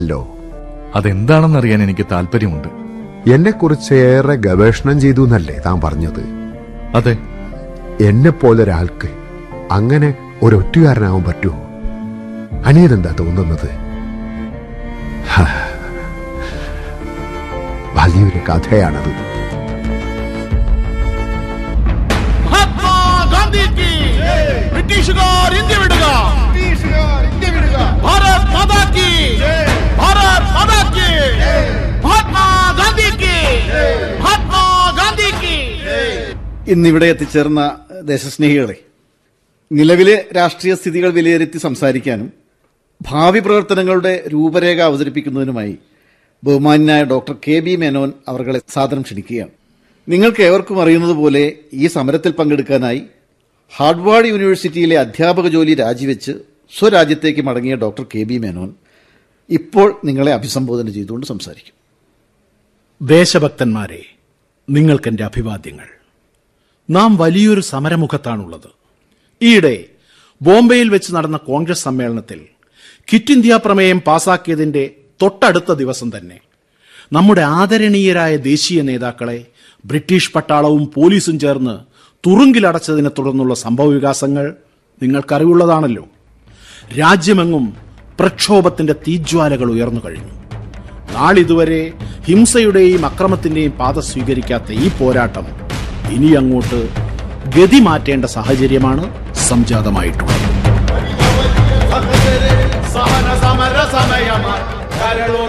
ല്ലോ അതെന്താണെന്നറിയാൻ എനിക്ക് താല്പര്യമുണ്ട് എന്നെക്കുറിച്ച് ഏറെ ഗവേഷണം ചെയ്തു എന്നല്ലേ താൻ പറഞ്ഞത് അതെ എന്നെ പോലൊരാൾക്ക് അങ്ങനെ ഒരൊറ്റുകാരനാവാൻ പറ്റുമോ അനിയനെന്താ തോന്നുന്നത് ഹാ. വലിയൊരു കഥയാണത് മഹാത്മാ ഗാന്ധിക്ക് ബ്രിട്ടീഷുകാർ ഇന്ത്യ വിടുക ഭാരത് മാതാക്ക് ഭാരത് മാതാക്ക് മഹാത്മാ ഗാന്ധിക്ക് മഹാത്മാ ഗാന്ധിക്ക് ഇന്നിവിടെ എത്തിച്ചേർന്ന ദേശസ്നേഹികളെ നിലവിലെ രാഷ്ട്രീയ സ്ഥിതികൾ വിലയിരുത്തി സംസാരിക്കാനും ഭാവി പ്രവർത്തനങ്ങളുടെ രൂപരേഖ അവതരിപ്പിക്കുന്നതിനുമായി ബഹുമാന്യനായ ഡോക്ടർ കെ ബി മേനോൻ അവർകളെ സാദരം ക്ഷണിക്കുകയാണ് നിങ്ങൾക്ക് ഏവർക്കും അറിയുന്നത് പോലെ ഈ സമരത്തിൽ പങ്കെടുക്കാനായി ഹാർഡ്വാർഡ് യൂണിവേഴ്സിറ്റിയിലെ അധ്യാപക ജോലി രാജിവെച്ച് സ്വരാജ്യത്തേക്ക് മടങ്ങിയ ഡോക്ടർ കെ ബി മേനോൻ ഇപ്പോൾ നിങ്ങളെ അഭിസംബോധന ചെയ്തുകൊണ്ട് സംസാരിക്കും ദേശഭക്തന്മാരെ നിങ്ങൾക്കെന്റെ അഭിവാദ്യങ്ങൾ നാം വലിയൊരു സമരമുഖത്താണുള്ളത് ഈയിടെ ബോംബെയിൽ വെച്ച് നടന്ന കോൺഗ്രസ് സമ്മേളനത്തിൽ ക്വിറ്റ് ഇന്ത്യ പ്രമേയം പാസാക്കിയതിന്റെ തൊട്ടടുത്ത ദിവസം തന്നെ നമ്മുടെ ആദരണീയരായ ദേശീയ നേതാക്കളെ ബ്രിട്ടീഷ് പട്ടാളവും പോലീസും ചേർന്ന് തുറുങ്കിലടച്ചതിനെ തുടർന്നുള്ള സംഭവവികാസങ്ങൾ നിങ്ങൾക്കറിവുള്ളതാണല്ലോ രാജ്യമെങ്ങും പ്രക്ഷോഭത്തിന്റെ തീജ്വാലകൾ ഉയർന്നു കഴിഞ്ഞു നാളിതുവരെ ഹിംസയുടെയും അക്രമത്തിന്റെയും പാത സ്വീകരിക്കാത്ത ഈ പോരാട്ടം ഇനി അങ്ങോട്ട് ഗതി മാറ്റേണ്ട സാഹചര്യമാണ് സംജാതമായിട്ടുള്ളത് സഹന സമര സമയമാണ്